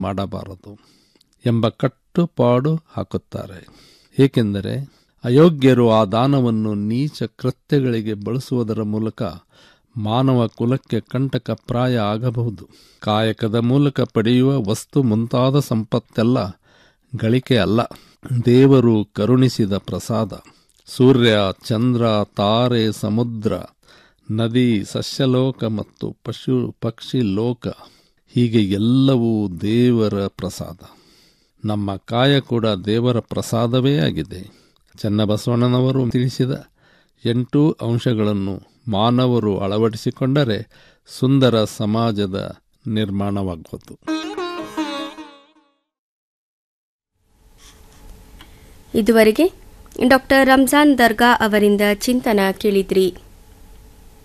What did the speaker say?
ಮಾಡಬಾರದು ಎಂಬ ಕಟ್ಟುಪಾಡು ಹಾಕುತ್ತಾರೆ ಏಕೆಂದರೆ ಅಯೋಗ್ಯರು ಆ ದಾನವನ್ನು ನೀಚ ಕೃತ್ಯಗಳಿಗೆ ಬಳಸುವುದರ ಮೂಲಕ ಮಾನವ ಕುಲಕ್ಕೆ ಕಂಟಕ ಪ್ರಾಯ ಆಗಬಹುದು ಕಾಯಕದ ಮೂಲಕ ಪಡೆಯುವ ವಸ್ತು ಮುಂತಾದ ಸಂಪತ್ತೆಲ್ಲ ಗಳಿಕೆ ಅಲ್ಲ ದೇವರು ಕರುಣಿಸಿದ ಪ್ರಸಾದ ಸೂರ್ಯ ಚಂದ್ರ ತಾರೆ ಸಮುದ್ರ ನದಿ ಸಸ್ಯಲೋಕ ಮತ್ತು ಪಶು ಪಕ್ಷಿ ಲೋಕ ಹೀಗೆ ಎಲ್ಲವೂ ದೇವರ ಪ್ರಸಾದ ನಮ್ಮ ಕಾಯ ಕೂಡ ದೇವರ ಪ್ರಸಾದವೇ ಆಗಿದೆ ಚನ್ನಬಸವಣ್ಣನವರು ತಿಳಿಸಿದ ಎಂಟು ಅಂಶಗಳನ್ನು ಮಾನವರು ಅಳವಡಿಸಿಕೊಂಡರೆ ಸುಂದರ ಸಮಾಜದ ನಿರ್ಮಾಣವಾಗುವುದು ಇದುವರೆಗೆ ಡಾಕ್ಟರ್ ರಂಜಾನ್ ದರ್ಗಾ ಅವರಿಂದ ಚಿಂತನ ಕೇಳಿದ್ರಿ